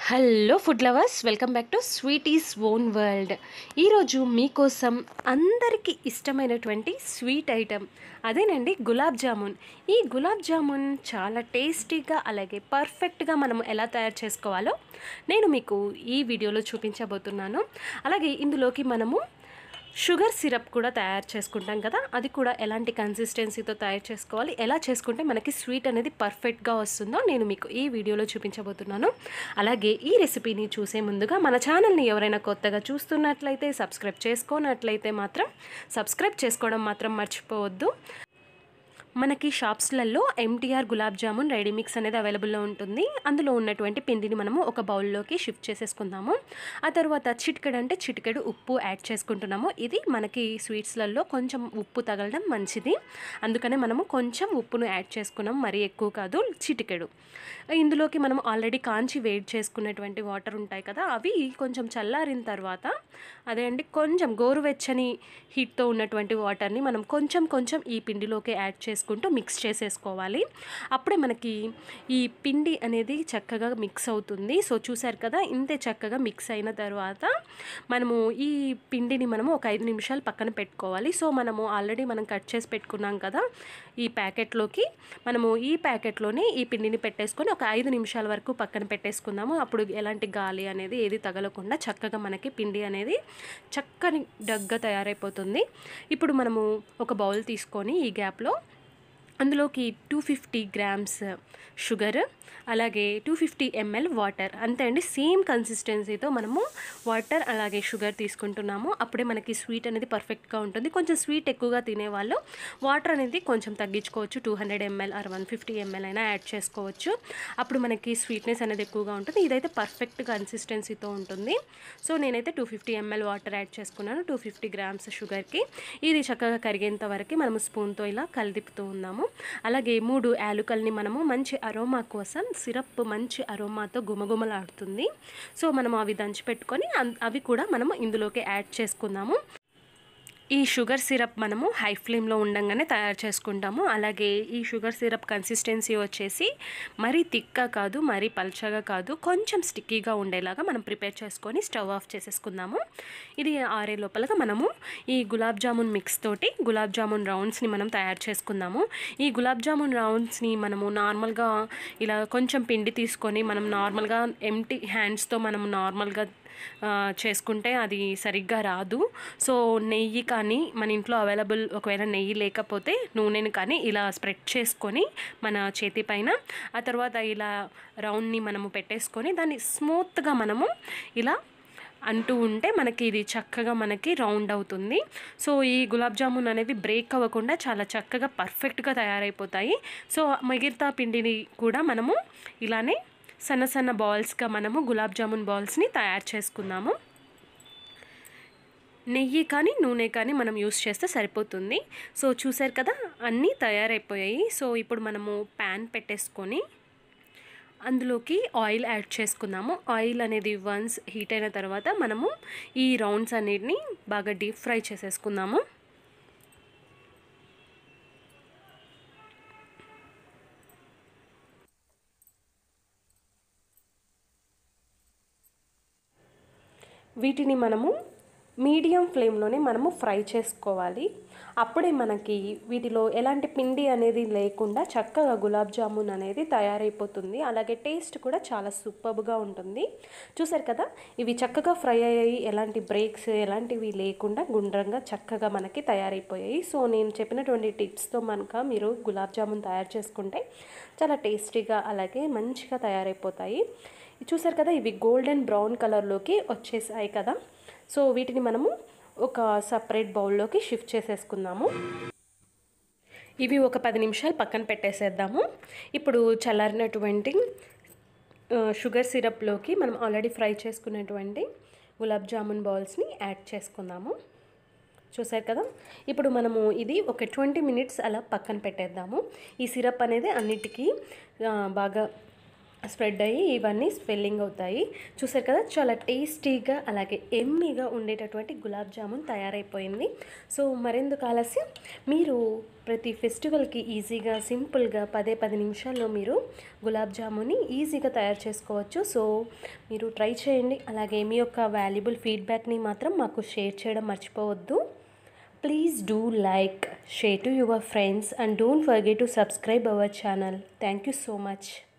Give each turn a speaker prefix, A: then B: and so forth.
A: Hello food lovers welcome back to Sweetie's own world ఈరోజు మీకోసం అందరికీ ఇష్టమైనటువంటి స్వీట్ ఐటెం అదేనండి గులాబ్ జామున్ ఈ గులాబ్ జామున్ చాలా టేస్టీగా అలాగే పర్ఫెక్ట్గా మనం ఎలా తయారు చేసుకోవాలో నేను మీకు ఈ వీడియోలో చూపించబోతున్నాను అలాగే ఇందులోకి మనము షుగర్ సిరప్ కూడా తయారు చేసుకుంటాం కదా అది కూడా ఎలాంటి కన్సిస్టెన్సీతో తయారు చేసుకోవాలి ఎలా చేసుకుంటే మనకి స్వీట్ అనేది పర్ఫెక్ట్గా వస్తుందో నేను మీకు ఈ వీడియోలో చూపించబోతున్నాను అలాగే ఈ రెసిపీని చూసే ముందుగా మన ఛానల్ని ఎవరైనా కొత్తగా చూస్తున్నట్లయితే సబ్స్క్రైబ్ చేసుకోనట్లయితే మాత్రం సబ్స్క్రైబ్ చేసుకోవడం మాత్రం మర్చిపోవద్దు మనకి షాప్స్లలో MTR gulab jamun ready mix అనేది అవైలబుల్లో ఉంటుంది అందులో ఉన్నటువంటి పిండిని మనము ఒక బౌల్లోకి షిఫ్ట్ చేసేసుకుందాము ఆ తర్వాత చిటికెడు అంటే చిటికెడు ఉప్పు యాడ్ చేసుకుంటున్నాము ఇది మనకి స్వీట్స్లలో కొంచెం ఉప్పు తగలడం మంచిది అందుకనే మనము కొంచెం ఉప్పును యాడ్ చేసుకున్నాం మరీ ఎక్కువ కాదు చిటికెడు ఇందులోకి మనం ఆల్రెడీ కాంచి వేడి చేసుకున్నటువంటి వాటర్ ఉంటాయి కదా అవి కొంచెం చల్లారిన తర్వాత అదే అండి కొంచెం గోరువెచ్చని హీట్తో ఉన్నటువంటి వాటర్ని మనం కొంచెం కొంచెం ఈ పిండిలోకి యాడ్ చేసుకుంటూ మిక్స్ చేసేసుకోవాలి అప్పుడే మనకి ఈ పిండి అనేది చక్కగా మిక్స్ అవుతుంది సో చూసారు కదా ఇంతే చక్కగా మిక్స్ అయిన తర్వాత మనము ఈ పిండిని మనము ఒక ఐదు నిమిషాలు పక్కన పెట్టుకోవాలి సో మనము ఆల్రెడీ మనం కట్ చేసి పెట్టుకున్నాం కదా ఈ ప్యాకెట్లోకి మనము ఈ ప్యాకెట్లోనే ఈ పిండిని పెట్టేసుకొని ఒక ఐదు నిమిషాల వరకు పక్కన పెట్టేసుకుందాము అప్పుడు ఎలాంటి గాలి అనేది ఏది తగలకుండా చక్కగా మనకి పిండి అనేది చక్కని డగ్గా తయారైపోతుంది ఇప్పుడు మనము ఒక బౌల్ తీసుకొని ఈ గ్యాప్లో అందులోకి టూ ఫిఫ్టీ గ్రామ్స్ షుగర్ అలాగే టూ ఫిఫ్టీ ఎంఎల్ వాటర్ అంతే అండి సేమ్ కన్సిస్టెన్సీతో మనము వాటర్ అలాగే షుగర్ తీసుకుంటున్నాము అప్పుడే మనకి స్వీట్ అనేది పర్ఫెక్ట్గా ఉంటుంది కొంచెం స్వీట్ ఎక్కువగా తినేవాళ్ళు వాటర్ అనేది కొంచెం తగ్గించుకోవచ్చు two hundred ml or one fifty ml అయినా యాడ్ చేసుకోవచ్చు అప్పుడు మనకి స్వీట్నెస్ అనేది ఎక్కువగా ఉంటుంది ఇదైతే పర్ఫెక్ట్ కన్సిస్టెన్సీతో ఉంటుంది సో నేనైతే two fifty ml water add చేసుకున్నాను టూ ఫిఫ్టీ గ్రామ్స్ షుగర్కి ఇది చక్కగా కరిగేంత వరకు మనము స్పూన్తో ఇలా కలిదిపుతూ ఉన్నాము అలాగే మూడు యాలుకల్ని మనము మంచి అరోమా కోసం సిరప్ మంచి అరోమాతో గుమగుమలాడుతుంది సో మనం అవి దంచి పెట్టుకొని అన్- అవి కూడా మనము ఇందులోకి యాడ్ చేసుకుందాము ఈ షుగర్ సిరప్ మనము హై ఫ్లేమ్లో ఉండంగానే తయారు చేసుకుంటాము అలాగే ఈ షుగర్ సిరప్ కన్సిస్టెన్సీ వచ్చేసి మరీ తిక్గా కాదు మరీ పల్చగా కాదు కొంచెం స్టిక్కీగా ఉండేలాగా మనం ప్రిపేర్ చేసుకొని స్టవ్ ఆఫ్ చేసేసుకుందాము ఇది ఆరే లోపలగా మనము ఈ గులాబ్ జామున్ మిక్స్ తోటి గులాబ్ జామున్ రౌండ్స్ని మనం తయారు చేసుకుందాము ఈ గులాబ్ జామున్ రౌండ్స్ని మనము నార్మల్గా ఇలా కొంచెం పిండి తీసుకొని మనం నార్మల్గా ఎంటీ హ్యాండ్స్తో మనం నార్మల్గా ఆ, చేసుకుంటే అది సరిగ్గా రాదు సో నెయ్యి కానీ మన ఇంట్లో అవైలబుల్ ఒకవేళ నెయ్యి లేకపోతే నూనెని కానీ ఇలా స్ప్రెడ్ చేసుకొని మన చేతి పైన ఆ తర్వాత ఇలా రౌండ్ని మనము పెట్టేసుకొని దాన్ని స్మూత్గా మనము ఇలా అంటూ ఉంటే మనకి ఇది చక్కగా మనకి రౌండ్ అవుతుంది సో ఈ గులాబ్ జామున్ అనేవి బ్రేక్ అవ్వకుండా చాలా చక్కగా పర్ఫెక్ట్గా తయారైపోతాయి సో మిగతా పిండిని కూడా మనము ఇలానే సన్న సన్న బాల్స్గా మనము గులాబ్ జామున్ బాల్స్ని తయారు చేసుకుందాము నెయ్యి కానీ నూనె కానీ మనం యూస్ చేస్తే సరిపోతుంది సో చూసారు కదా అన్నీ తయారైపోయాయి సో ఇప్పుడు మనము ప్యాన్ పెట్టేసుకొని అందులోకి ఆయిల్ యాడ్ చేసుకుందాము ఆయిల్ అనేది వన్స్ హీట్ అయిన తర్వాత మనము ఈ రౌండ్స్ అన్నిటిని బాగా డీప్ ఫ్రై చేసేసుకుందాము వీటిని మనము మీడియం ఫ్లేమ్లోనే మనము ఫ్రై చేసుకోవాలి అప్పుడే మనకి వీటిలో ఎలాంటి పిండి అనేది లేకుండా చక్కగా గులాబ్ జామున్ అనేది తయారైపోతుంది అలాగే టేస్ట్ కూడా చాలా సూపర్గా ఉంటుంది చూసారు కదా ఇవి చక్కగా ఫ్రై అయ్యాయి ఎలాంటి బ్రేక్స్ ఎలాంటివి లేకుండా గుండ్రంగా చక్కగా మనకి తయారైపోయాయి సో నేను చెప్పినటువంటి టిప్స్తో మనక మీరు గులాబ్ జామున్ తయారు చేసుకుంటే చాలా టేస్టీగా అలాగే మంచిగా తయారైపోతాయి చూసారు కదా ఇవి గోల్డెన్ బ్రౌన్ కలర్లోకి వచ్చేసాయి కదా సో వీటిని మనము ఒక సపరేట్ బౌల్లోకి షిఫ్ట్ చేసేసుకుందాము ఇవి ఒక పది నిమిషాలు పక్కన పెట్టేసేద్దాము ఇప్పుడు చల్లారినటువంటి ఆ, షుగర్ సిరప్లోకి మనం ఆల్రెడీ ఫ్రై చేసుకున్నటువంటి గులాబ్ జామున్ బాల్స్ని యాడ్ చేసుకుందాము చూసారు కదా ఇప్పుడు మనము ఇది ఒక ట్వంటీ మినిట్స్ అలా పక్కన పెట్టేద్దాము ఈ సిరప్ అనేది అన్నిటికీ ఆ, బాగా స్ప్రెడ్ అయ్యి ఇవన్నీ స్వెల్లింగ్ అవుతాయి చూసారు కదా చాలా టేస్టీగా అలాగే ఎమ్మీగా ఉండేటటువంటి గులాబ్ జామున్ తయారైపోయింది సో మరెందుకు ఆలస్యం మీరు ప్రతి ఫెస్టివల్కి ఈజీగా సింపుల్గా పదే పది నిమిషాల్లో మీరు గులాబ్ జామున్ని ఈజీగా తయారు చేసుకోవచ్చు సో మీరు ట్రై చేయండి అలాగే మీ యొక్క వాల్యుబుల్ ఫీడ్బ్యాక్ని మాత్రం మాకు షేర్ చేయడం మర్చిపోవద్దు Please do like, share to your friends and don't forget to subscribe our channel. Thank you so much.